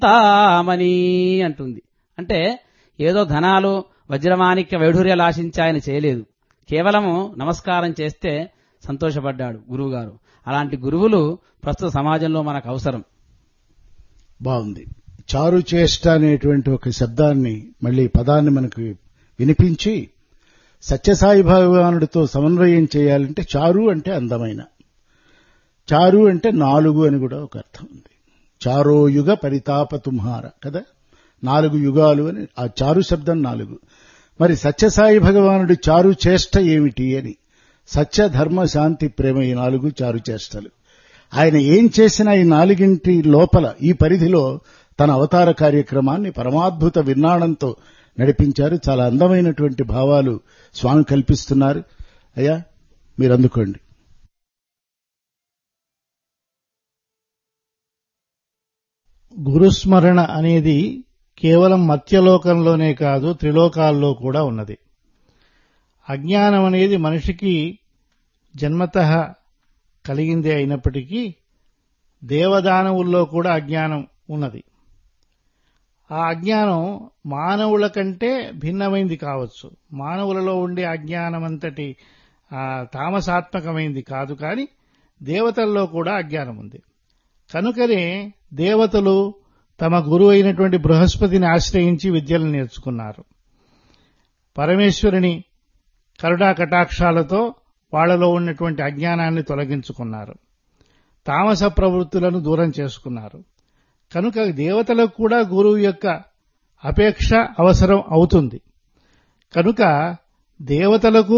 చింతామణి అంటుంది అంటే ఏదో ధనాలు వజ్రమాణిక్య వైఢూర్యాలు ఆశించి ఆయన చేయలేదు కేవలము నమస్కారం చేస్తే సంతోషపడ్డాడు గురువుగారు అలాంటి గురువులు ప్రస్తుత సమాజంలో మనకు అవసరం బాగుంది చారు చేష్ట అనేటువంటి ఒక శబ్దాన్ని మళ్ళీ పదాన్ని మనకు వినిపించి సత్యసాయి భగవానుడితో సమన్వయం చేయాలంటే చారు అంటే అందమైన చారు అంటే నాలుగు అని కూడా ఒక అర్థం ఉంది చారో యుగ పరితాప తుంహార కదా నాలుగు యుగాలు అని ఆ చారు శబ్దం నాలుగు మరి సత్యసాయి భగవానుడి చారు చేష్ట ఏమిటి అని సత్య ధర్మ శాంతి ప్రేమ ఈ నాలుగు చారు చేష్టలు ఆయన ఏం చేసినా ఈ నాలుగింటి లోపల ఈ పరిధిలో తన అవతార కార్యక్రమాన్ని పరమాద్భుత విన్నాణంతో నడిపించారు చాలా అందమైనటువంటి భావాలు స్వామి కల్పిస్తున్నారు అయ్యా మీరు అందుకోండి గురుస్మరణ అనేది కేవలం మత్యలోకంలోనే కాదు త్రిలోకాల్లో కూడా ఉన్నది అజ్ఞానం అనేది మనిషికి జన్మత కలిగిందే అయినప్పటికీ దేవదానవుల్లో కూడా అజ్ఞానం ఉన్నది ఆ అజ్ఞానం మానవుల కంటే భిన్నమైంది కావచ్చు మానవులలో ఉండే అజ్ఞానం అంతటి ఆ, తామసాత్మకమైంది కాదు కానీ దేవతల్లో కూడా అజ్ఞానం ఉంది కనుకనే దేవతలు తమ గురువు అయినటువంటి బృహస్పతిని ఆశ్రయించి విద్యలు నేర్చుకున్నారు పరమేశ్వరుని కరుణా కటాక్షాలతో వాళ్లలో ఉన్నటువంటి అజ్ఞానాన్ని తొలగించుకున్నారు తామస ప్రవృత్తులను దూరం చేసుకున్నారు కనుక దేవతలకు కూడా గురువు యొక్క అపేక్ష అవసరం అవుతుంది కనుక దేవతలకు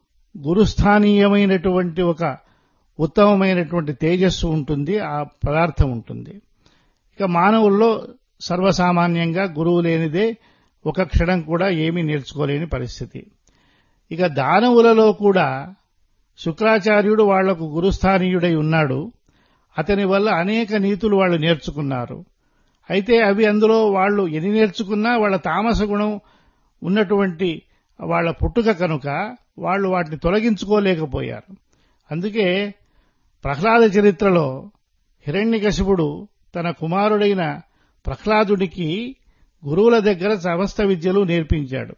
గురుస్థానీయమైనటువంటి ఒక ఉత్తమమైనటువంటి తేజస్సు ఉంటుంది ఆ పదార్థం ఉంటుంది ఇక మానవుల్లో సర్వసామాన్యంగా గురువు లేనిదే ఒక క్షణం కూడా ఏమీ నేర్చుకోలేని పరిస్థితి ఇక దానవులలో కూడా శుక్రాచార్యుడు వాళ్లకు గురుస్థానీయుడై ఉన్నాడు అతని వల్ల అనేక నీతులు వాళ్ళు నేర్చుకున్నారు అయితే అవి అందులో వాళ్ళు ఎన్ని నేర్చుకున్నా వాళ్ళ తామస గుణం ఉన్నటువంటి వాళ్ళ పుట్టుక కనుక వాళ్ళు వాటిని తొలగించుకోలేకపోయారు అందుకే ప్రహ్లాద చరిత్రలో హిరణ్యకశిపుడు తన కుమారుడైన ప్రహ్లాదుడికి గురువుల దగ్గర సమస్త విద్యలు నేర్పించాడు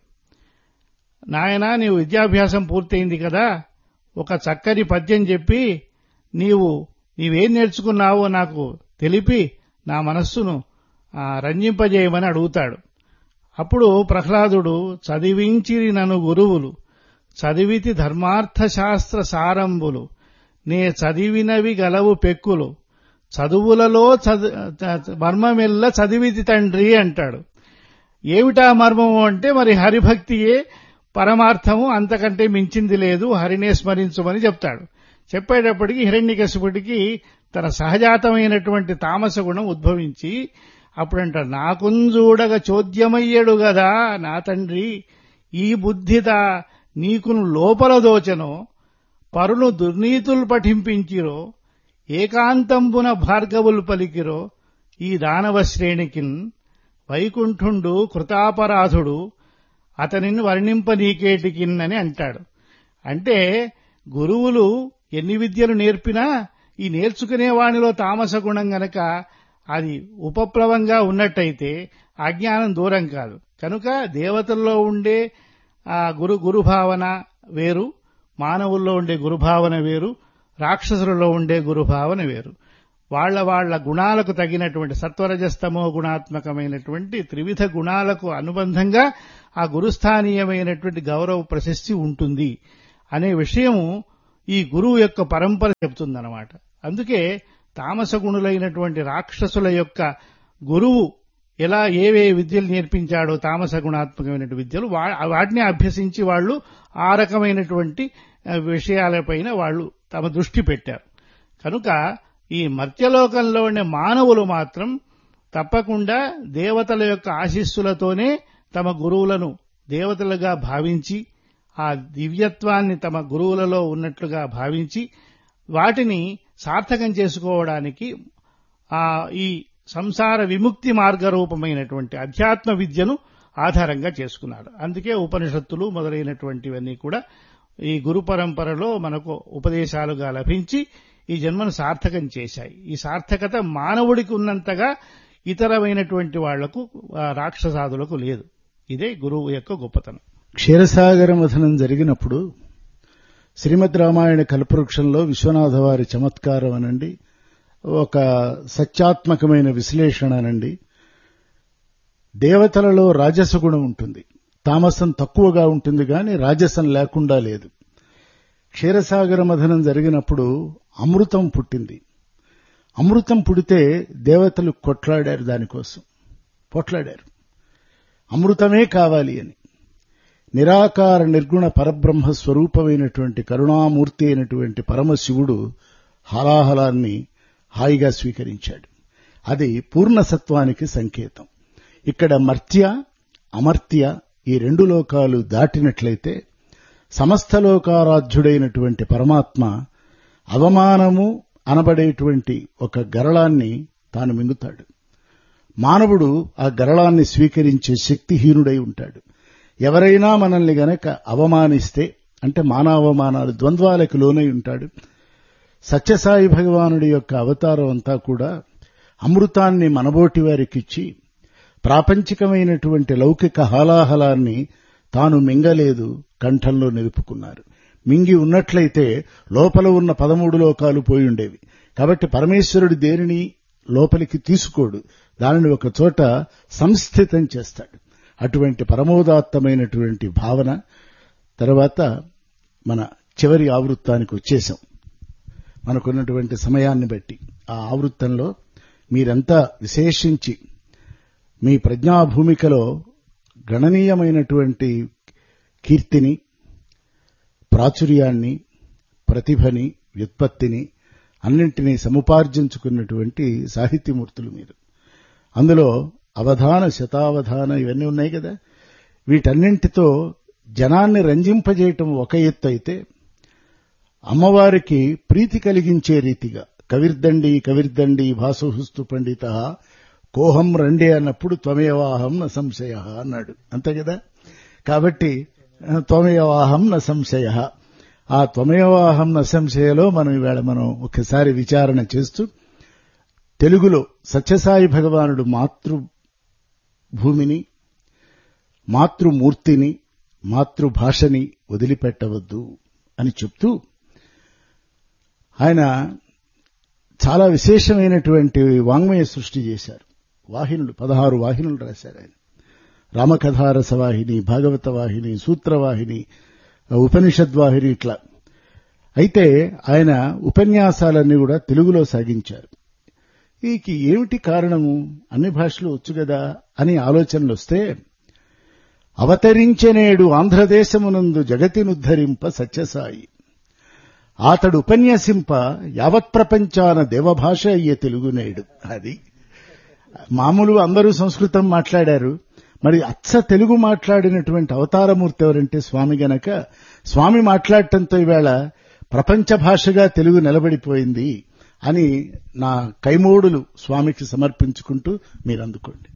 నాయనా నీవు విద్యాభ్యాసం పూర్తయింది కదా ఒక చక్కని పద్యం చెప్పి నీవు నీవేం నేర్చుకున్నావో నాకు తెలిపి నా మనస్సును ఆ, రంజింపజేయమని అడుగుతాడు అప్పుడు ప్రహ్లాదుడు చదివించిరి నను గురువులు చదివితి ధర్మార్థ శాస్త్ర సారంబులు నే చదివినవి గలవు పెక్కులు చదువులలో చదు చ- మర్మమెల్ల చదివితి తండ్రి అంటాడు ఏమిటా మర్మము అంటే మరి హరిభక్తియే పరమార్థము అంతకంటే మించింది లేదు హరినే స్మరించమని చెప్తాడు చెప్పేటప్పటికి హిరణ్యకశిపుడికి తన సహజాతమైనటువంటి తామస గుణం ఉద్భవించి అప్పుడంట నాకుంజూడగ చోద్యమయ్యడు గదా నా తండ్రి ఈ బుద్ధిత నీకును లోపల దోచనో పరులు దుర్నీతులు పఠింపించిరో ఏకాంతంబున భార్గవులు పలికిరో ఈ దానవ శ్రేణికిన్ వైకుంఠుండు కృతాపరాధుడు అతనిని వర్ణింపనీకేటికిన్ అని అంటాడు అంటే గురువులు ఎన్ని విద్యలు నేర్పినా ఈ నేర్చుకునే వానిలో తామస గుణం గనక అది ఉపప్లవంగా ఉన్నట్టయితే అజ్ఞానం దూరం కాదు కనుక దేవతల్లో ఉండే ఆ గురు గురుభావన వేరు మానవుల్లో ఉండే గురుభావన వేరు రాక్షసులలో ఉండే గురుభావన వేరు వాళ్ళ వాళ్ళ గుణాలకు తగినటువంటి సత్వరజస్తమో గుణాత్మకమైనటువంటి త్రివిధ గుణాలకు అనుబంధంగా ఆ గురుస్థానీయమైనటువంటి గౌరవ ప్రశస్తి ఉంటుంది అనే విషయం ఈ గురువు యొక్క పరంపర చెప్తుందన్నమాట అందుకే తామస గుణులైనటువంటి రాక్షసుల యొక్క గురువు ఎలా ఏవే విద్యలు నేర్పించాడో తామస గుణాత్మకమైనటువంటి విద్యలు వా- వాటిని అభ్యసించి వాళ్ళు ఆ రకమైనటువంటి ఆ, విషయాలపైన వాళ్ళు తమ దృష్టి పెట్టారు కనుక ఈ మర్త్యలోకంలో ఉండే మానవులు మాత్రం తప్పకుండా దేవతల యొక్క ఆశీస్సులతోనే తమ గురువులను దేవతలుగా భావించి ఆ దివ్యత్వాన్ని తమ గురువులలో ఉన్నట్లుగా భావించి వాటిని సార్థకం చేసుకోవడానికి ఆ ఈ సంసార విముక్తి మార్గరూపమైనటువంటి అధ్యాత్మ విద్యను ఆధారంగా చేసుకున్నాడు అందుకే ఉపనిషత్తులు మొదలైనటువంటివన్నీ కూడా ఈ గురు పరంపరలో మనకు ఉపదేశాలుగా లభించి ఈ జన్మను సార్థకం చేశాయి ఈ సార్థకత మానవుడికి ఉన్నంతగా ఇతరమైనటువంటి వాళ్లకు ఆ రాక్షసాదులకు లేదు ఇదే గురువు యొక్క గొప్పతనం క్షీరసాగర మథనం జరిగినప్పుడు శ్రీమద్ రామాయణ కల్పవృక్షంలో విశ్వనాథ వారి చమత్కారం అనండి ఒక సత్యాత్మకమైన విశ్లేషణ అనండి దేవతలలో రాజస గుణం ఉంటుంది తామసం తక్కువగా ఉంటుంది కానీ రాజసం లేకుండా లేదు క్షీరసాగర మథనం జరిగినప్పుడు అమృతం పుట్టింది అమృతం పుడితే దేవతలు కొట్లాడారు దానికోసం పోట్లాడారు అమృతమే కావాలి అని నిరాకార నిర్గుణ పరబ్రహ్మ స్వరూపమైనటువంటి కరుణామూర్తి అయినటువంటి పరమశివుడు హలాహలాన్ని హాయిగా స్వీకరించాడు అది పూర్ణసత్వానికి సంకేతం ఇక్కడ మర్త్య అమర్త్య ఈ రెండు లోకాలు దాటినట్లయితే సమస్త లోకారాధ్యుడైనటువంటి పరమాత్మ అవమానము అనబడేటువంటి ఒక గరళాన్ని తాను మింగుతాడు మానవుడు ఆ గరళాన్ని స్వీకరించే శక్తిహీనుడై ఉంటాడు ఎవరైనా మనల్ని గనక అవమానిస్తే అంటే మానవమానాలు ద్వంద్వాలకు లోనై ఉంటాడు సత్యసాయి భగవానుడి యొక్క అవతారం అంతా కూడా అమృతాన్ని మనబోటి వారికిచ్చి ప్రాపంచికమైనటువంటి లౌకిక హాలాహలాన్ని తాను మింగలేదు కంఠంలో నిలుపుకున్నారు మింగి ఉన్నట్లయితే లోపల ఉన్న పదమూడు లోకాలు పోయి ఉండేవి కాబట్టి పరమేశ్వరుడు దేనిని లోపలికి తీసుకోడు దానిని ఒక చోట సంస్థితం చేస్తాడు అటువంటి పరమోదాత్తమైనటువంటి భావన తర్వాత మన చివరి ఆవృత్తానికి వచ్చేసాం మనకున్నటువంటి సమయాన్ని బట్టి ఆ ఆవృత్తంలో మీరంతా విశేషించి మీ ప్రజ్ఞాభూమికలో గణనీయమైనటువంటి కీర్తిని ప్రాచుర్యాన్ని ప్రతిభని వ్యుత్పత్తిని అన్నింటినీ సముపార్జించుకున్నటువంటి సాహిత్యమూర్తులు మీరు అందులో అవధాన శతావధాన ఇవన్నీ ఉన్నాయి కదా వీటన్నింటితో జనాన్ని రంజింపజేయటం ఒక ఎత్తు అయితే అమ్మవారికి ప్రీతి కలిగించే రీతిగా కవిర్దండి కవిర్దండి భాసుహుస్తు పండిత కోహం రండి అన్నప్పుడు త్వమేవాహం న సంశయ అన్నాడు అంతే కదా కాబట్టి త్వమేవాహం న సంశయ ఆ త్వమేవాహం న సంశయలో మనం ఇవాళ మనం ఒకసారి విచారణ చేస్తూ తెలుగులో సత్యసాయి భగవానుడు మాతృ భూమిని మాతృమూర్తిని మాతృభాషని వదిలిపెట్టవద్దు అని చెప్తూ ఆయన చాలా విశేషమైనటువంటి వాంగ్మయ సృష్టి చేశారు వాహినులు పదహారు వాహినులు రాశారు ఆయన రామకథారస వాహిని భాగవత వాహిని సూత్రవాహిని ఉపనిషద్వాహిని ఇట్లా అయితే ఆయన ఉపన్యాసాలన్నీ కూడా తెలుగులో సాగించారు వీకి ఏమిటి కారణము అన్ని భాషలు వచ్చు కదా అని ఆలోచనలు వస్తే అవతరించెనేడు ఆంధ్రదేశమునందు జగతినుద్ధరింప సత్యసాయి అతడు ఉపన్యసింప యావత్ ప్రపంచాన దేవభాష అయ్యే తెలుగునేడు అది మామూలు అందరూ సంస్కృతం మాట్లాడారు మరి అచ్చ తెలుగు మాట్లాడినటువంటి అవతారమూర్తి ఎవరంటే స్వామి గనక స్వామి మాట్లాడటంతో ఈవేళ ప్రపంచ భాషగా తెలుగు నిలబడిపోయింది అని నా కైమోడులు స్వామికి సమర్పించుకుంటూ మీరు అందుకోండి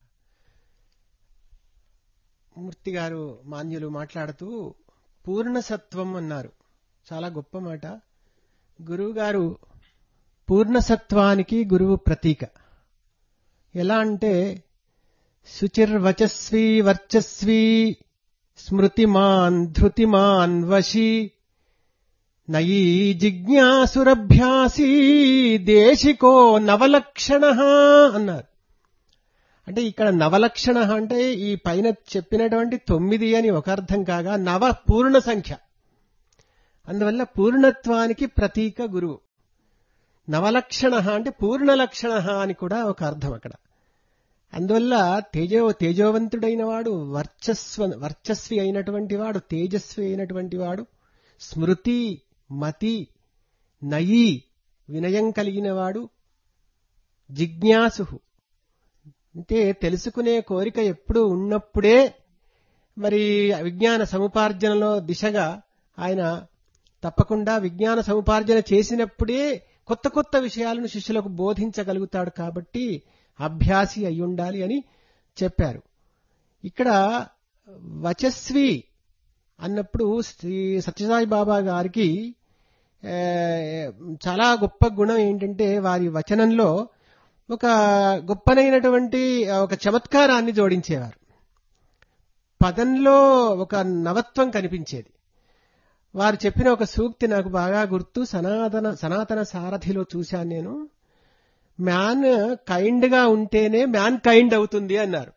మూర్తి గారు మాన్యులు మాట్లాడుతూ పూర్ణసత్వం అన్నారు చాలా గొప్ప మాట గురువు గారు పూర్ణసత్వానికి గురువు ప్రతీక ఎలా అంటే శుచిర్వచస్వీ వర్చస్వీ స్మృతిమాన్ ధృతిమాన్ వశీ నయీ జిజ్ఞాసురభ్యాసీ దేశికో నవలక్షణ అన్నారు అంటే ఇక్కడ నవలక్షణ అంటే ఈ పైన చెప్పినటువంటి తొమ్మిది అని ఒక అర్థం కాగా నవ పూర్ణ సంఖ్య అందువల్ల పూర్ణత్వానికి ప్రతీక గురువు నవలక్షణ అంటే పూర్ణ లక్షణ అని కూడా ఒక అర్థం అక్కడ అందువల్ల తేజో తేజోవంతుడైన వాడు వర్చస్వ వర్చస్వి అయినటువంటి వాడు తేజస్వి అయినటువంటి వాడు స్మృతి మతి నయీ వినయం కలిగిన వాడు జిజ్ఞాసు అంటే తెలుసుకునే కోరిక ఎప్పుడు ఉన్నప్పుడే మరి విజ్ఞాన సముపార్జనలో దిశగా ఆయన తప్పకుండా విజ్ఞాన సముపార్జన చేసినప్పుడే కొత్త కొత్త విషయాలను శిష్యులకు బోధించగలుగుతాడు కాబట్టి అభ్యాసి అయి ఉండాలి అని చెప్పారు ఇక్కడ వచస్వి అన్నప్పుడు శ్రీ సత్యసాయి బాబా గారికి చాలా గొప్ప గుణం ఏంటంటే వారి వచనంలో ఒక గొప్పనైనటువంటి ఒక చమత్కారాన్ని జోడించేవారు పదంలో ఒక నవత్వం కనిపించేది వారు చెప్పిన ఒక సూక్తి నాకు బాగా గుర్తు సనాతన సనాతన సారథిలో చూశాను నేను మ్యాన్ కైండ్ గా ఉంటేనే మ్యాన్ కైండ్ అవుతుంది అన్నారు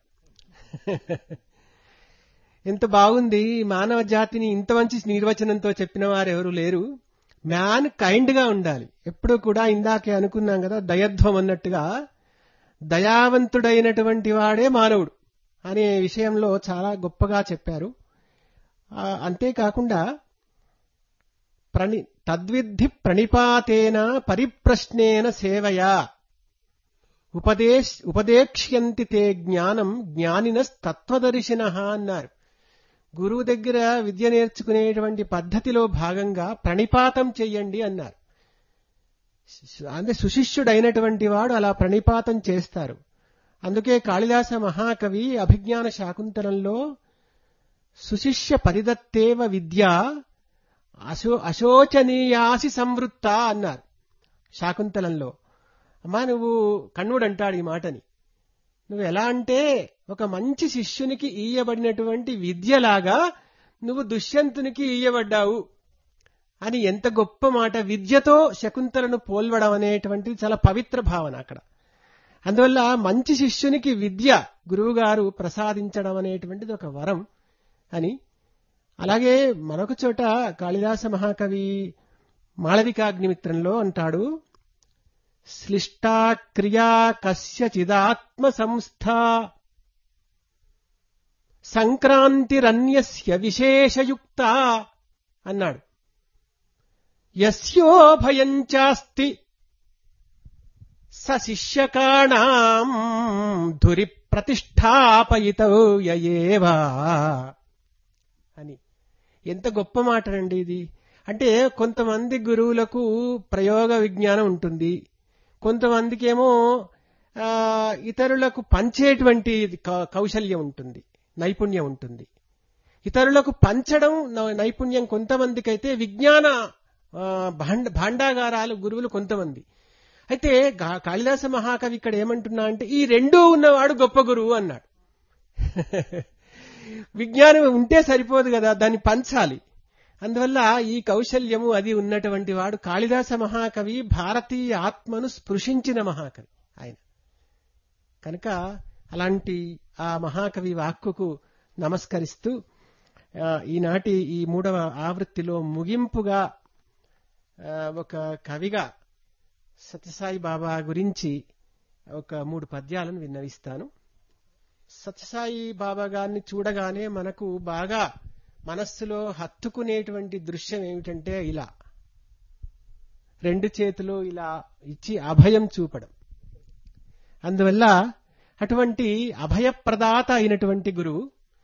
ఎంత బాగుంది మానవ జాతిని ఇంత మంచి నిర్వచనంతో చెప్పిన వారు ఎవరు లేరు మ్యాన్ కైండ్ గా ఉండాలి ఎప్పుడూ కూడా ఇందాకే అనుకున్నాం కదా దయధ్వం అన్నట్టుగా దయావంతుడైనటువంటి వాడే మానవుడు అనే విషయంలో చాలా గొప్పగా చెప్పారు ఆ, అంతేకాకుండా ప్రణి తద్విద్ధి ప్రణిపాతేన పరిప్రశ్నేన సేవయా ఉపదేశ్ ఉపదేక్ష్యంతి తే జ్ఞానం జ్ఞానినస్తత్వదర్శిన అన్నారు గురువు దగ్గర విద్య నేర్చుకునేటువంటి పద్ధతిలో భాగంగా ప్రణిపాతం చెయ్యండి అన్నారు అంటే సుశిష్యుడైనటువంటి వాడు అలా ప్రణిపాతం చేస్తారు అందుకే కాళిదాస మహాకవి అభిజ్ఞాన శాకుంతలంలో సుశిష్య పరిదత్తేవ విద్య అశో అశోచనీయాసి సంవృత్త అన్నారు శాకుంతలంలో అమ్మా నువ్వు కన్నుడు అంటాడు ఈ మాటని నువ్వు ఎలా అంటే ఒక మంచి శిష్యునికి ఈయబడినటువంటి విద్యలాగా నువ్వు దుష్యంతునికి ఈయబడ్డావు అని ఎంత గొప్ప మాట విద్యతో శకుంతలను పోల్వడం అనేటువంటిది చాలా పవిత్ర భావన అక్కడ అందువల్ల మంచి శిష్యునికి విద్య గురువుగారు ప్రసాదించడం అనేటువంటిది ఒక వరం అని అలాగే మరొక చోట కాళిదాస మహాకవి మాళవికాగ్నిమిత్రంలో అంటాడు శ్లిష్టా క్రియా కస్యచిదాత్మ సంస్థ సంక్రాంతిరన్యస్య విశేషయుక్త అన్నాడు యస్యోభయం చాస్తి స శిష్యకాణాం ధురి ప్రతిష్టాపయితవ్యయేవా అని ఎంత గొప్ప మాటనండి ఇది అంటే కొంతమంది గురువులకు ప్రయోగ విజ్ఞానం ఉంటుంది కొంతమందికేమో ఆ, ఇతరులకు పంచేటువంటి కౌ- కౌశల్యం ఉంటుంది నైపుణ్యం ఉంటుంది ఇతరులకు పంచడం న- నైపుణ్యం కొంతమందికైతే విజ్ఞాన ఆ, భాండ భాండాగారాలు గురువులు కొంతమంది అయితే గా- కాళిదాస మహాకవి ఇక్కడ ఏమంటున్నా అంటే ఈ రెండూ ఉన్నవాడు గొప్ప గురువు అన్నాడు విజ్ఞానం ఉంటే సరిపోదు కదా దాన్ని పంచాలి అందువల్ల ఈ కౌశల్యము అది ఉన్నటువంటి వాడు కాళిదాస మహాకవి భారతీయ ఆత్మను స్పృశించిన మహాకవి ఆయన కనుక అలాంటి ఆ మహాకవి వాక్కుకు నమస్కరిస్తూ ఆ, ఈనాటి ఈ మూడవ ఆవృత్తిలో ముగింపుగా ఆ, ఒక కవిగా సత్యసాయి బాబా గురించి ఒక మూడు పద్యాలను విన్నవిస్తాను సత్యసాయి బాబా గారిని చూడగానే మనకు బాగా మనస్సులో హత్తుకునేటువంటి దృశ్యం ఏమిటంటే ఇలా రెండు చేతులు ఇలా ఇచ్చి అభయం చూపడం అందువల్ల అటువంటి అభయప్రదాత అయినటువంటి గురువు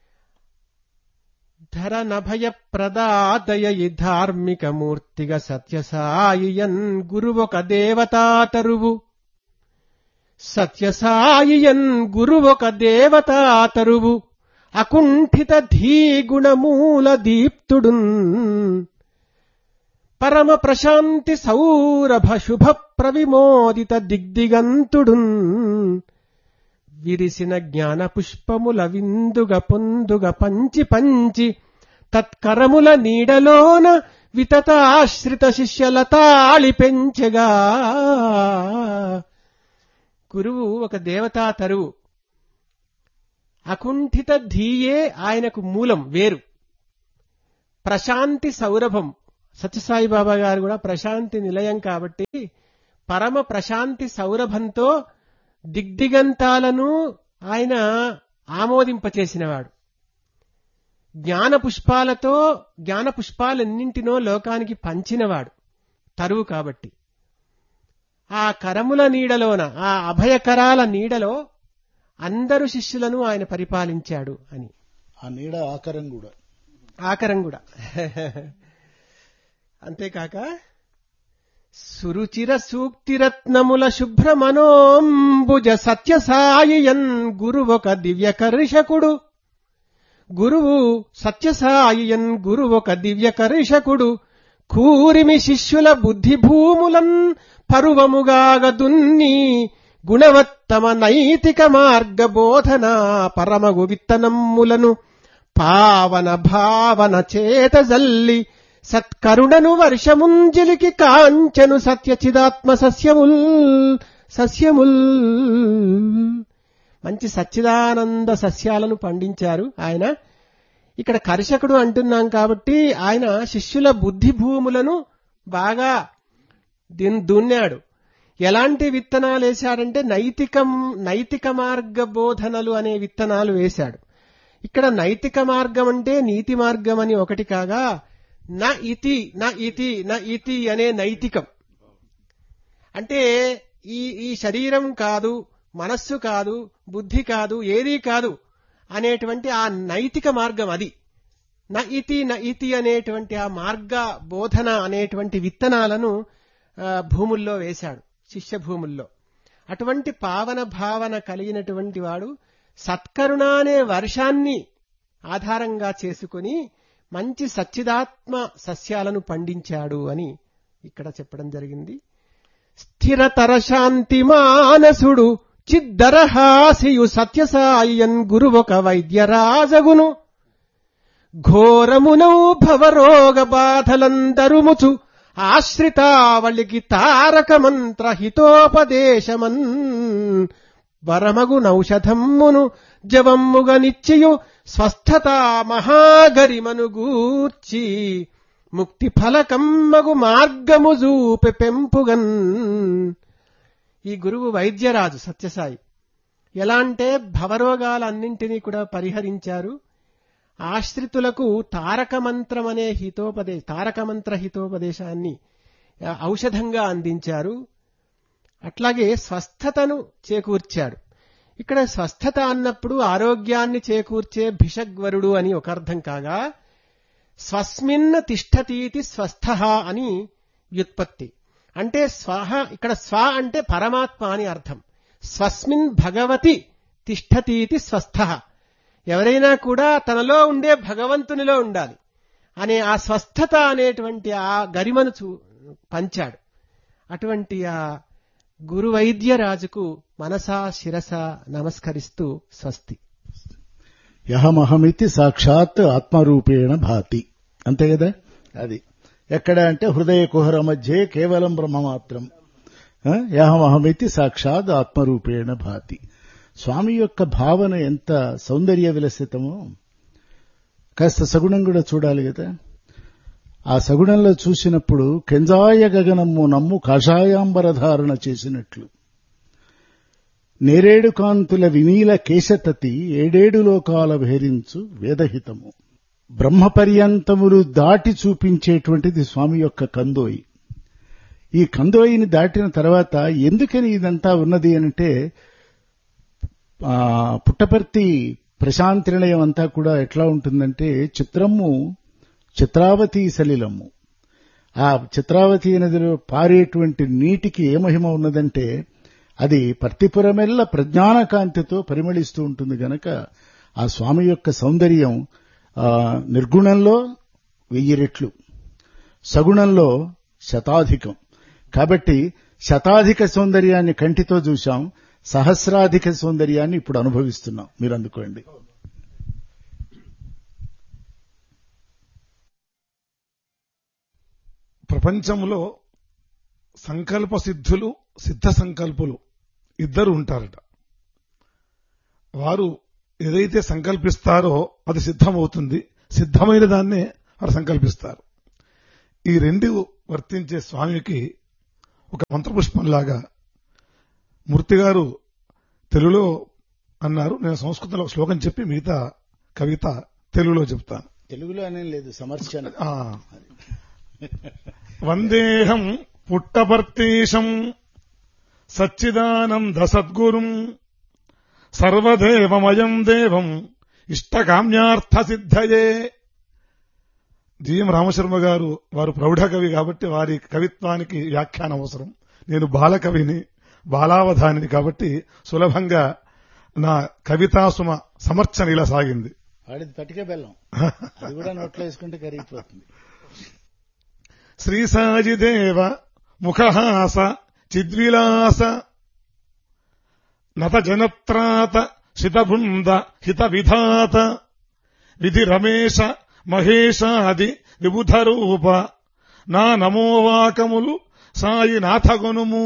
ధరనభయ ప్రదాతయ ఈ ధార్మిక మూర్తిగా సత్యసాయియన్ గురువొక దేవతాతరువు సత్యసాయియన్ గురువొక దేవతాతరువు అకుంఠిత ధీగుణమూల దీప్తుడున్ పరమ ప్రశాంతి సౌరభ శుభ ప్రవిమోదిత దిగ్దిగంతుడున్ విరిసిన జ్ఞాన పుష్పముల విందుగ పొందుగ పంచి పంచి తత్కరముల నీడలోన వితతాశ్రిత శిష్యలతాళి పెంచెగా గురువు ఒక దేవతా తరువు అకుంఠిత ధీయే ఆయనకు మూలం వేరు ప్రశాంతి సౌరభం సత్యసాయి బాబా గారు కూడా ప్రశాంతి నిలయం కాబట్టి పరమ ప్రశాంతి సౌరభంతో దిగ్దిగంతాలను ఆయన ఆమోదింపచేసినవాడు జ్ఞాన పుష్పాలతో జ్ఞాన పుష్పాలన్నింటినో లోకానికి పంచినవాడు తరువు కాబట్టి ఆ కరముల నీడలోన ఆ అభయకరాల నీడలో అందరు శిష్యులను ఆయన పరిపాలించాడు అని ఆ నీడ ఆకారం కూడా ఆకరం కూడా అంతేకాక సురుచిర సూక్తిరత్నముల శుభ్ర మనోంబుజ సత్యసాయియన్ గురువొక దివ్యకర్షకుడు గురువు సత్యసాయియన్ గురువొక దివ్యకర్షకుడు కూరిమి శిష్యుల బుద్ధి భూములన్ పరువముగాగ దున్ని గుణవత్తమ నైతిక మార్గ బోధన పరమగు విత్తనమ్ములను పావన భావన చేత జల్లి సత్కరుణను వర్షముంజిలికి కాంచెను సత్యచిదాత్మ సస్యముల్ సస్యముల్ మంచి సచ్చిదానంద సస్యాలను పండించారు ఆయన ఇక్కడ కర్షకుడు అంటున్నాం కాబట్టి ఆయన శిష్యుల బుద్ధి భూములను బాగా దిన్ దున్నాడు ఎలాంటి విత్తనాలు వేశాడంటే నైతికం నైతిక మార్గ బోధనలు అనే విత్తనాలు వేశాడు ఇక్కడ నైతిక మార్గం అంటే నీతి మార్గం అని ఒకటి కాగా న ఇతి న ఇతి న ఇతి అనే నైతికం అంటే ఈ ఈ శరీరం కాదు మనస్సు కాదు బుద్ధి కాదు ఏదీ కాదు అనేటువంటి ఆ నైతిక మార్గం అది న ఇతి న ఇతి అనేటువంటి ఆ మార్గ బోధన అనేటువంటి విత్తనాలను ఆ, భూముల్లో వేశాడు శిష్య భూముల్లో అటువంటి పావన భావన కలిగినటువంటి వాడు సత్కరుణ అనే వర్షాన్ని ఆధారంగా చేసుకుని మంచి సచ్చిదాత్మ సస్యాలను పండించాడు అని ఇక్కడ చెప్పడం జరిగింది స్థిరతర శాంతి మానసుడు చిద్దరహాసియు సత్యసాయన్ గురువొక వైద్యరాజగును ఘోరమునౌ భవరోగ బాధలందరుముచు ఆశ్రితావళికి తారక మంత్ర హితోపదేశమన్ వరమగు నౌషధమ్మును జవమ్ముగ నిత్యయు స్వస్థత మహాగరిమను గూర్చి ముక్తి ఫలకమ్మగు మార్గము జూపె పెంపుగన్ ఈ గురువు వైద్యరాజు సత్యసాయి ఎలా అంటే భవరోగాలన్నింటినీ కూడా పరిహరించారు ఆశ్రితులకు తారక మంత్రం అనే హితోపదే తారక మంత్ర హితోపదేశాన్ని ఆ, ఔషధంగా అందించారు అట్లాగే స్వస్థతను చేకూర్చాడు ఇక్కడ స్వస్థత అన్నప్పుడు ఆరోగ్యాన్ని చేకూర్చే భిషగ్వరుడు అని ఒక అర్థం కాగా స్వస్మిన్ తిష్టతీతి స్వస్థ అని వ్యుత్పత్తి అంటే స్వహ ఇక్కడ స్వ అంటే పరమాత్మ అని అర్థం స్వస్మిన్ భగవతి తిష్టతీతి స్వస్థ ఎవరైనా కూడా తనలో ఉండే భగవంతునిలో ఉండాలి అనే ఆ స్వస్థత అనేటువంటి ఆ గరిమను చూ- పంచాడు అటువంటి ఆ గురు వైద్య రాజుకు మనసా శిరస నమస్కరిస్తూ స్వస్తి యహమహమితి సాక్షాత్ ఆత్మరూపేణ భాతి అంతే కదా అది ఎక్కడ అంటే హృదయ కుహర మధ్యే కేవలం బ్రహ్మ మాత్రం ఆ? యహమహమితి సాక్షాత్ ఆత్మరూపేణ భాతి స్వామి యొక్క భావన ఎంత సౌందర్య విలసితమో కాస్త సగుణం కూడా చూడాలి కదా ఆ సగుణంలో చూసినప్పుడు కెంజాయ గగనమ్ము నమ్ము కాషాయాంబర ధారణ చేసినట్లు నేరేడు కాంతుల వినీల కేశతతి ఏడేడు లోకాల భేరించు వేదహితము బ్రహ్మపర్యంతములు దాటి చూపించేటువంటిది స్వామి యొక్క కందోయి ఈ కందోయిని దాటిన తర్వాత ఎందుకని ఇదంతా ఉన్నది అంటే ఆ, పుట్టపర్తి ప్రశాంతి నిలయం అంతా కూడా ఎట్లా ఉంటుందంటే చిత్రము చిత్రావతి సలిలము ఆ చిత్రావతి నదిలో పారేటువంటి నీటికి ఏ మహిమ ఉన్నదంటే అది పర్తిపురమెల్ల ప్రజ్ఞాన కాంతితో పరిమళిస్తూ ఉంటుంది గనక ఆ స్వామి యొక్క సౌందర్యం ఆ, నిర్గుణంలో వెయ్యి రెట్లు సగుణంలో శతాధికం కాబట్టి శతాధిక సౌందర్యాన్ని కంటితో చూశాం సహస్రాధిక సౌందర్యాన్ని ఇప్పుడు అనుభవిస్తున్నాం మీరు అందుకోండి ప్రపంచంలో సంకల్ప సిద్ధులు సిద్ధ సంకల్పులు ఇద్దరు ఉంటారట వారు ఏదైతే సంకల్పిస్తారో అది సిద్ధమవుతుంది సిద్ధమైన దాన్నే వారు సంకల్పిస్తారు ఈ రెండు వర్తించే స్వామికి ఒక మంత్రపుష్పంలాగా మూర్తి గారు తెలుగులో అన్నారు నేను సంస్కృతంలో ఒక శ్లోకం చెప్పి మిగతా కవిత తెలుగులో చెప్తాను తెలుగులో అనేం లేదు సమర్చన ఆ. వందేహం పుట్టపర్తీశం సచ్చిదానంద సద్గురుం సర్వదేవమయం దేవం ఇష్టకామ్యార్థ సిద్ధయే జిఎం రామశర్మ గారు వారు ప్రౌఢ కవి కాబట్టి వారి కవిత్వానికి వ్యాఖ్యానం అవసరం నేను బాలకవిని బాలావధానిని కాబట్టి సులభంగా నా కవితాసుమ సమర్చన ఇలా సాగింది వాడిది పటిక బెల్లం అది కూడా నోట్లో వేసుకుంటే కరిగిపోతుంది శ్రీసాజిదేవ ముఖహాస చిద్విలాస నత జనత్రాత శితబృంద హిత విధాత విధి రమేశ మహేశాది విబుధ రూప నా నమోవాకములు సాయి నాథగొనుము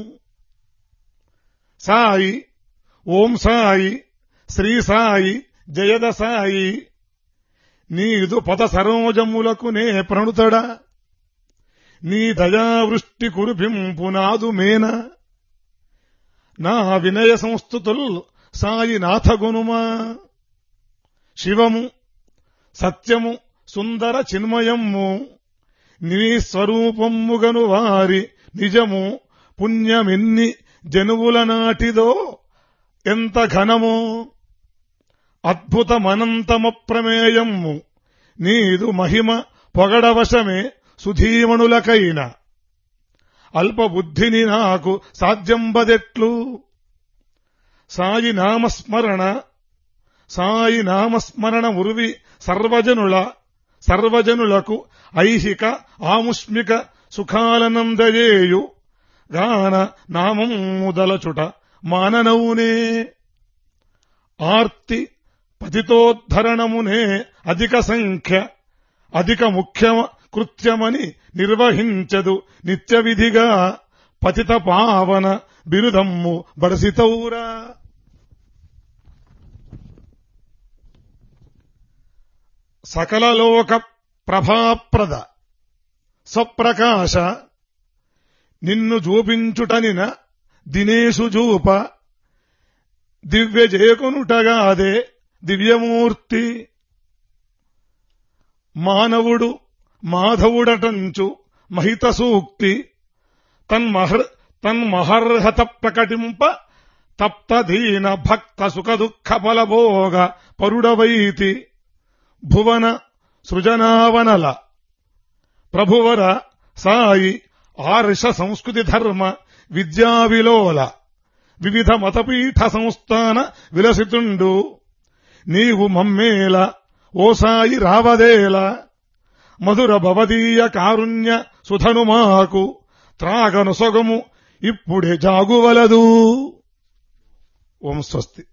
సాయి ఓం సాయి శ్రీ సాయి జయద సాయి నీదు పద సరోజములకు నే ప్రణుతడా నీ దయావృష్టి కురిపింపు నాదు మేన నా వినయ సంస్థుతుల్ సాయి నాథగునుమా శివము సత్యము సుందర చిన్మయము నీ స్వరూపముగను వారి నిజము పుణ్యమెన్ని జనువుల నాటిదో ఎంత ఘనమో అద్భుతమనంతమప్రమేయము నీదు మహిమ పొగడవశమే సుధీమణులకైన అల్పబుద్ధిని నాకు సాధ్యంబదెట్లు సాయి నామస్మరణ సాయి నామస్మరణ ఉరువి సర్వజనుల సర్వజనులకు ఐహిక ఆముష్మిక సుఖాలనందజేయు గాన నామం ముదలచుట మాననవునే ఆర్తి పతితోద్ధరణమునే అధిక సంఖ్య అధిక ముఖ్య కృత్యమని నిర్వహించదు నిత్య విధిగా పతిత పావన బిరుదమ్ము బడసితౌరా సకల లోక ప్రభాప్రద స్వప్రకాశ నిన్ను చూపించుటనిన దినేషు చూప దివ్య జయకొనుటగాదే దివ్యమూర్తి మానవుడు మాధవుడటంచు మహిత సూక్తి తన్మహర్ తన్మహర్హత ప్రకటింప తప్తదీన భక్త సుఖదుఃఖ ఫలభోగ పరుడవైతి భువన సృజనావనల ప్రభువర సాయి ఆర్ష సంస్కృతి ధర్మ విద్యావిలోల వివిధ మతపీఠ సంస్థాన విలసితుండు నీవు మమ్మేల ఓ సాయి రావదేల మధుర భవదీయ కారుణ్య సుధను మాకు త్రాగను సొగము ఇప్పుడే జాగువలదు ఓం స్వస్తి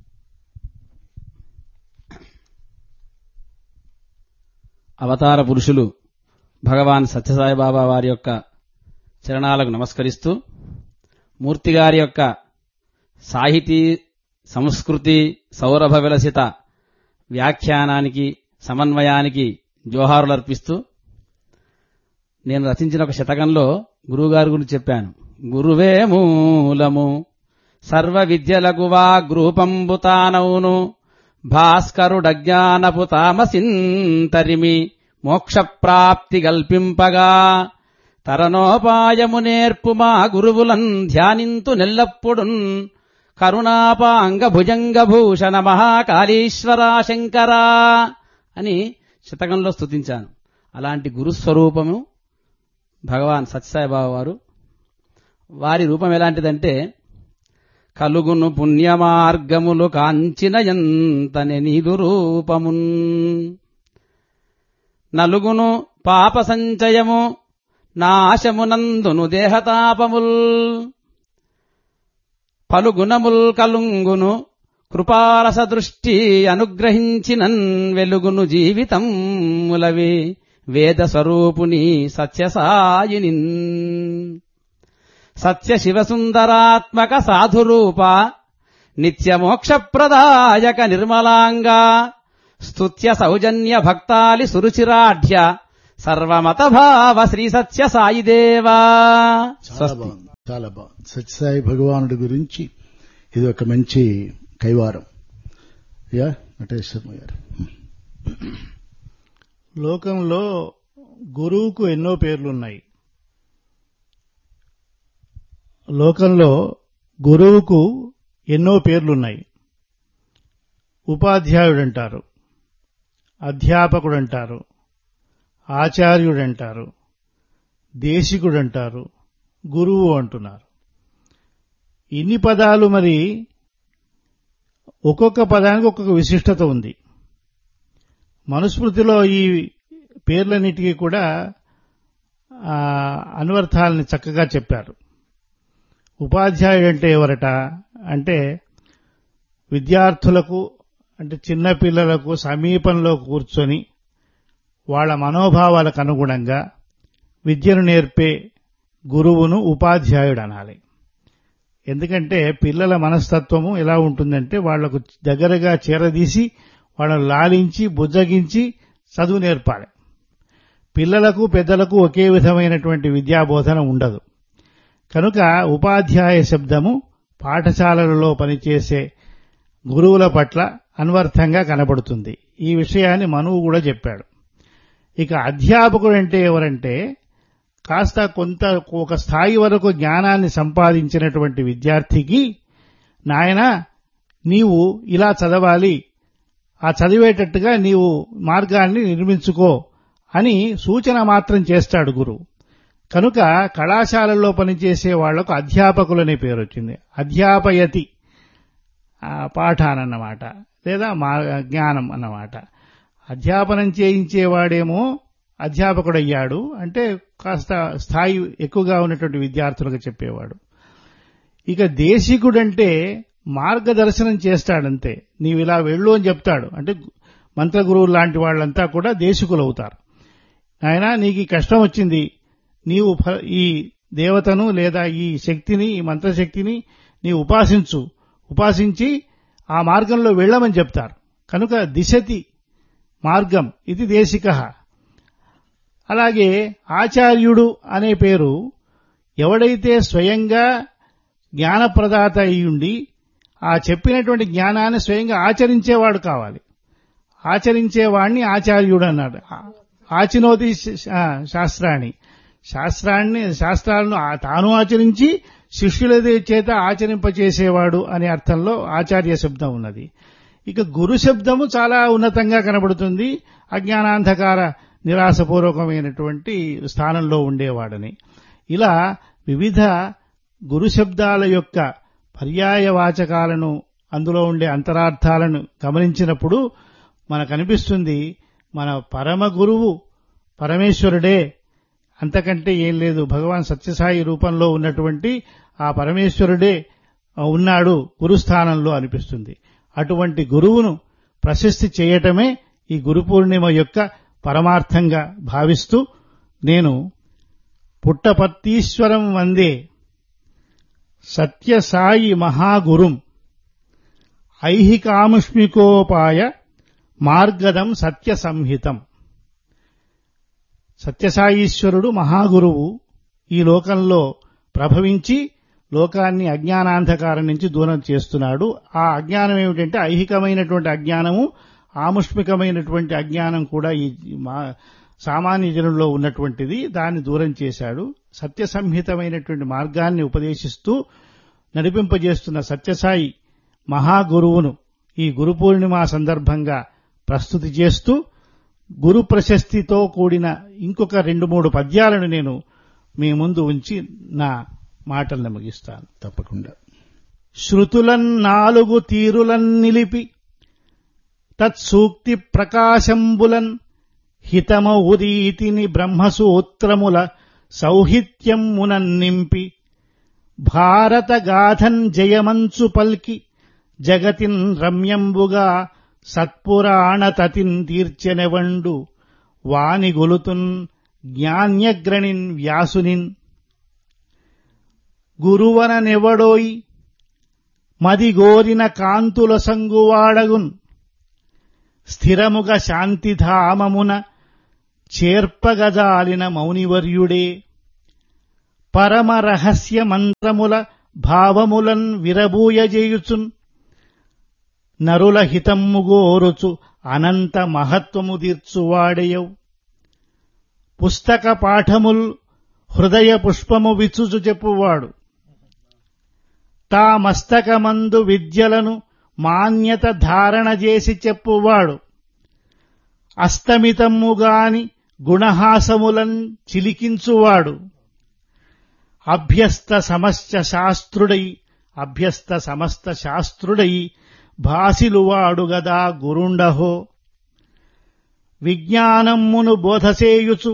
అవతార పురుషులు భగవాన్ సత్యసాయిబాబా వారి యొక్క చరణాలకు నమస్కరిస్తూ మూర్తి గారి యొక్క సాహితీ సంస్కృతి సౌరభ విలసిత వ్యాఖ్యానానికి సమన్వయానికి జోహారులర్పిస్తూ నేను రచించిన ఒక శతకంలో గురువుగారి గురించి చెప్పాను గురువే మూలము సర్వ విద్యలకు వా గృహంబు తానవును భాస్కరుడజ్ఞానపు తామసింతరిమి మోక్షప్రాప్తి గల్పింపగా తరణోపాయము నేర్పు మా గురువులన్ ధ్యానింతు నెల్లప్పుడున్ కరుణాపాంగ భుజంగ భూషణ మహాకాళీశ్వరా శంకరా అని శతకంలో స్తుతించాను అలాంటి గురుస్వరూపము భగవాన్ సత్యసాయిబాబా వారు వారి రూపం ఎలాంటిదంటే కలుగును పుణ్యమార్గములు కాంచిన ఎంతనే నీదు రూపమున్ నలుగును పాప సంచయము నాశమునందును దేహతాపముల్ పలుగుణముల్ కలుంగును కృపారస దృష్టి అనుగ్రహించినన్ వెలుగును జీవితం ములవి వేద స్వరూపుని సత్యసాయినిన్ సత్య శివసుందరాత్మక సాధురూప నిత్యమోక్షప్రదాయక నిర్మలాంగా స్తుత్య సౌజన్య భక్తాలి సురుచిరాఢ్య సర్వమత భావ శ్రీ సత్య సాయిదేవా చాలా స్వస్తి బాగుంది చాలా బాగుంది సత్యసాయి భగవానుడి గురించి ఇది ఒక మంచి కైవారం యా నటేశ్వర గారు లోకంలో గురువుకు ఎన్నో పేర్లున్నాయి లోకంలో గురువుకు ఎన్నో పేర్లున్నాయి ఉపాధ్యాయుడంటారు అధ్యాపకుడంటారు ఆచార్యుడంటారు దేశికుడంటారు గురువు అంటున్నారు ఇన్ని పదాలు మరి ఒక్కొక్క పదానికి ఒక్కొక్క విశిష్టత ఉంది మనుస్మృతిలో ఈ పేర్లన్నిటికీ కూడా ఆ, అన్వర్థాలని చక్కగా చెప్పారు ఉపాధ్యాయుడంటే ఎవరట అంటే విద్యార్థులకు అంటే చిన్న పిల్లలకు సమీపంలో కూర్చొని వాళ్ళ మనోభావాలకు అనుగుణంగా విద్యను నేర్పే గురువును ఉపాధ్యాయుడు అనాలి ఎందుకంటే పిల్లల మనస్తత్వము ఎలా ఉంటుందంటే వాళ్లకు దగ్గరగా చేరదీసి వాళ్ళను లాలించి బుజ్జగించి చదువు నేర్పాలి పిల్లలకు పెద్దలకు ఒకే విధమైనటువంటి విద్యాబోధన ఉండదు కనుక ఉపాధ్యాయ శబ్దము పాఠశాలలలో పనిచేసే గురువుల పట్ల అన్వర్థంగా కనబడుతుంది ఈ విషయాన్ని మనువు కూడా చెప్పాడు ఇక అధ్యాపకుడు అంటే ఎవరంటే కాస్త కొంత ఒక స్థాయి వరకు జ్ఞానాన్ని సంపాదించినటువంటి విద్యార్థికి నాయన నీవు ఇలా చదవాలి ఆ చదివేటట్టుగా నీవు మార్గాన్ని నిర్మించుకో అని సూచన మాత్రం చేస్తాడు గురువు కనుక కళాశాలల్లో పనిచేసే వాళ్లకు అధ్యాపకులనే పేరు వచ్చింది అధ్యాపయతి పాఠానన్నమాట లేదా జ్ఞానం అన్నమాట అధ్యాపనం చేయించేవాడేమో అధ్యాపకుడయ్యాడు అంటే కాస్త స్థాయి ఎక్కువగా ఉన్నటువంటి విద్యార్థులకు చెప్పేవాడు ఇక దేశికుడంటే మార్గదర్శనం చేస్తాడంతే నీవు ఇలా వెళ్ళు అని చెప్తాడు అంటే మంత్రగురువు లాంటి వాళ్ళంతా కూడా దేశికులు అవుతారు ఆయన నీకు ఈ కష్టం వచ్చింది నీవు ఈ దేవతను లేదా ఈ శక్తిని ఈ మంత్రశక్తిని నీవు ఉపాసించు ఉపాసించి ఆ మార్గంలో వెళ్ళమని చెప్తారు కనుక దిశతి మార్గం ఇది దేశిక అలాగే ఆచార్యుడు అనే పేరు ఎవడైతే స్వయంగా జ్ఞానప్రదాత అయ్యుండి ఆ చెప్పినటువంటి జ్ఞానాన్ని స్వయంగా ఆచరించేవాడు కావాలి ఆచరించేవాడిని ఆచార్యుడు అన్నాడు ఆచినోతి శాస్త్రాన్ని శాస్త్రాన్ని శాస్త్రాలను తాను ఆచరించి శిష్యుల చేత ఆచరింపచేసేవాడు అనే అర్థంలో ఆచార్య శబ్దం ఉన్నది ఇక గురు శబ్దము చాలా ఉన్నతంగా కనబడుతుంది అజ్ఞానాంధకార నిరాశపూర్వకమైనటువంటి స్థానంలో ఉండేవాడని ఇలా వివిధ గురు శబ్దాల యొక్క పర్యాయవాచకాలను అందులో ఉండే అంతరార్థాలను గమనించినప్పుడు మనకు అనిపిస్తుంది మన పరమ గురువు పరమేశ్వరుడే అంతకంటే ఏం లేదు భగవాన్ సత్యసాయి రూపంలో ఉన్నటువంటి ఆ పరమేశ్వరుడే ఉన్నాడు గురుస్థానంలో అనిపిస్తుంది అటువంటి గురువును ప్రశస్తి చేయటమే ఈ గురు పూర్ణిమ యొక్క పరమార్థంగా భావిస్తూ నేను పుట్టపత్తీశ్వరం వందే సత్యసాయి మహాగురుం ఐహికాముష్మికోపాయ మార్గదం సత్య సంహితం సత్యసాయీశ్వరుడు మహాగురువు ఈ లోకంలో ప్రభవించి లోకాన్ని అజ్ఞానాంధకారం నుంచి దూరం చేస్తున్నాడు ఆ అజ్ఞానం ఏమిటంటే ఐహికమైనటువంటి అజ్ఞానము ఆముష్మికమైనటువంటి అజ్ఞానం కూడా ఈ సామాన్య జనుల్లో ఉన్నటువంటిది దాన్ని దూరం చేశాడు సత్య సంహితమైనటువంటి మార్గాన్ని ఉపదేశిస్తూ నడిపింపజేస్తున్న సత్యసాయి మహాగురువును ఈ గురు పూర్ణిమ సందర్భంగా ప్రస్తుతి చేస్తూ గురు ప్రశస్తితో కూడిన ఇంకొక రెండు మూడు పద్యాలను నేను మీ ముందు ఉంచి నా మాటలను ముగిస్తాను తప్పకుండా శృతులన్ నాలుగు తీరులన్ నిలిపి తత్సూక్తి ప్రకాశంబులన్ హితమౌరీతిని బ్రహ్మసూత్రముల సౌహిత్యమునన్ నింపి భారతగాథన్ జయమంచు పల్కి జగతిన్ రమ్యంబుగా సత్పురాణతతిన్ తీర్చెనెవండు వాని గొలుతున్ జ్ఞాన్యగ్రణిన్ వ్యాసునిన్ గురువననెవడోయి మదిగోరిన కాంతుల సంగువాడగున్ స్థిరముగ శాంతిధామమున చేర్పగజాలిన మౌనివర్యుడే పరమ రహస్య మంత్రముల భావములన్ విరబూయజేయుచున్ నరుల హితమ్ముగోరుచు అనంత మహత్వము తీర్చువాడయౌ పుస్తక పాఠముల్ హృదయ పుష్పము విచ్చుచు చెప్పువాడు తా మస్తకమందు విద్యలను మాన్యత ధారణ చేసి చెప్పువాడు అస్తమితమ్ముగాని గుణహాసములన్ చిలికించువాడు అభ్యస్త సమస్త శాస్త్రుడై అభ్యస్త సమస్త శాస్త్రుడై భాసిలువాడు గదా గురుండహో విజ్ఞానమ్మును బోధసేయుచు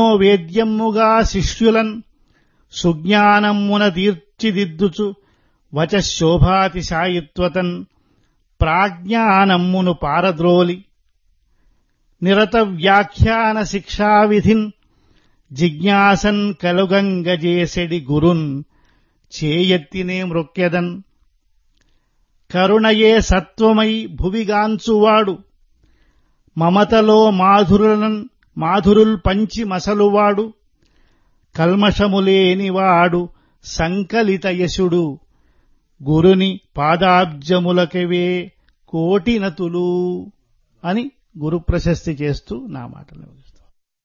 మనోవేద్యమ్ముగా శిష్యులన్ సుజ్ఞానమ్మున తీర్చిదిద్దుచు వచ శోభాతిశాయిత్వతన్ ప్రాజ్ఞానమ్మును పారద్రోలి నిరత వ్యాఖ్యాన శిక్షావిధిన్ జిజ్ఞాసన్ కలుగంగజేసెడి గురున్ చేయెత్తినే మృక్యదన్ కరుణయే సత్వమై భువిగాంచువాడు మమతలో మాధురులన్ మాధురుల్ పంచి మసలువాడు కల్మషములేనివాడు సంకలిత యశుడు గురుని పాదాబ్జములకవే కోటినతులు అని గురు ప్రశస్తి చేస్తూ నా మాటలు ముగిస్తాను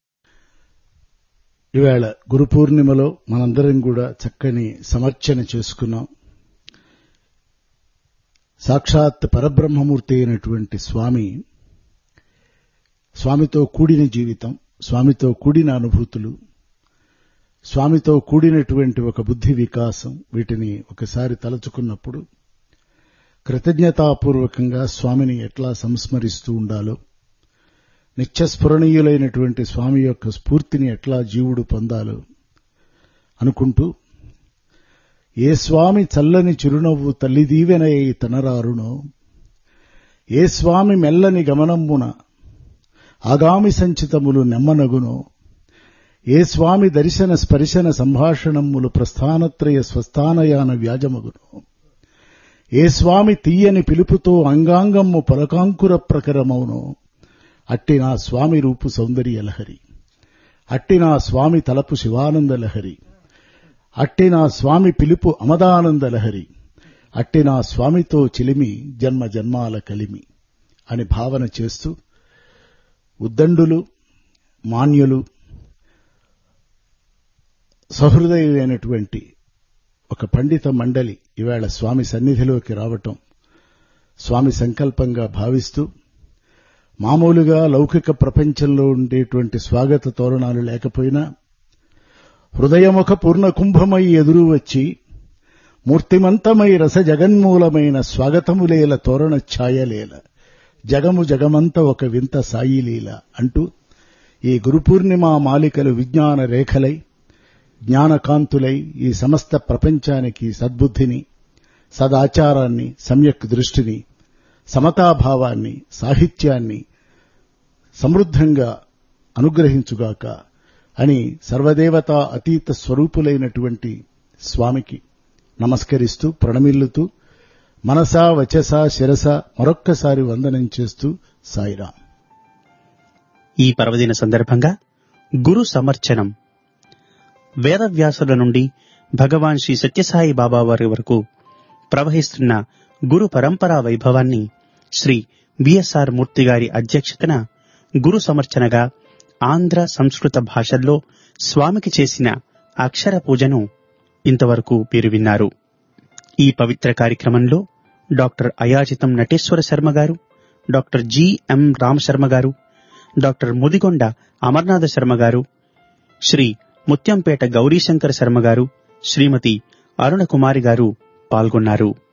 ఈవేళ గురు పూర్ణిమలో మనందరం కూడా చక్కని సమర్చన చేసుకున్నాం సాక్షాత్ పరబ్రహ్మమూర్తి అయినటువంటి స్వామి స్వామితో కూడిన జీవితం స్వామితో కూడిన అనుభూతులు స్వామితో కూడినటువంటి ఒక బుద్ధి వికాసం వీటిని ఒకసారి తలుచుకున్నప్పుడు కృతజ్ఞతాపూర్వకంగా స్వామిని ఎట్లా సంస్మరిస్తూ ఉండాలో నిత్యస్ఫురణీయులైనటువంటి స్వామి యొక్క స్ఫూర్తిని ఎట్లా జీవుడు పొందాలో అనుకుంటూ ఏ స్వామి చల్లని చిరునవ్వు తల్లిదీవెనయ్యి తనరారునో ఏ స్వామి మెల్లని గమనమ్మున ఆగామి సంచితములు నెమ్మనగునో ఏ స్వామి దర్శన స్పర్శన సంభాషణములు ప్రస్థానత్రయ స్వస్థానయాన వ్యాజమగునో ఏ స్వామి తీయని పిలుపుతో అంగాంగమ్ము పలకాంకుర ప్రకరమౌనో అట్టి నా స్వామి రూపు సౌందర్య లహరి అట్టి నా స్వామి తలపు శివానంద లహరి అట్టి నా స్వామి పిలుపు అమదానంద లహరి అట్టి నా స్వామితో చిలిమి జన్మ జన్మాల కలిమి అని భావన చేస్తూ ఉద్దండులు మాన్యులు సహృదయులైనటువంటి ఒక పండిత మండలి ఇవాళ స్వామి సన్నిధిలోకి రావటం స్వామి సంకల్పంగా భావిస్తూ మామూలుగా లౌకిక ప్రపంచంలో ఉండేటువంటి స్వాగత తోరణాలు లేకపోయినా హృదయముఖ పూర్ణ కుంభమై ఎదురు వచ్చి మూర్తిమంతమై రస జగన్మూలమైన స్వాగతములేల తోరణ ఛాయలేల జగము జగమంత ఒక వింత సాయిలీల అంటూ ఈ గురుపూర్ణిమ మాలికలు విజ్ఞాన రేఖలై జ్ఞానకాంతులై ఈ సమస్త ప్రపంచానికి సద్బుద్ధిని సదాచారాన్ని సమ్యక్ దృష్టిని సమతాభావాన్ని సాహిత్యాన్ని సమృద్ధంగా అనుగ్రహించుగాక అని సర్వదేవతా అతీత స్వరూపులైనటువంటి స్వామికి నమస్కరిస్తూ ప్రణమిల్లుతూ మనసా వచస శిరస మరొక్కసారి వందనం చేస్తూ సాయిరాం ఈ పర్వదిన సందర్భంగా గురు సమర్చనం వేదవ్యాసుల నుండి భగవాన్ శ్రీ సత్యసాయి బాబా వారి వరకు ప్రవహిస్తున్న గురు పరంపరా వైభవాన్ని శ్రీ బిఎస్ఆర్ మూర్తి గారి అధ్యక్షతన గురు సమర్చనగా ఆంధ్ర సంస్కృత భాషల్లో స్వామికి చేసిన అక్షర పూజను ఇంతవరకు మీరు విన్నారు ఈ పవిత్ర కార్యక్రమంలో డాక్టర్ అయాచితం నటేశ్వర శర్మ గారు డాక్టర్ జిఎం రామశర్మ గారు డాక్టర్ ముదిగొండ అమర్నాథ శర్మ గారు శ్రీ ముత్యంపేట గౌరీశంకర శర్మ గారు శ్రీమతి అరుణకుమారి గారు పాల్గొన్నారు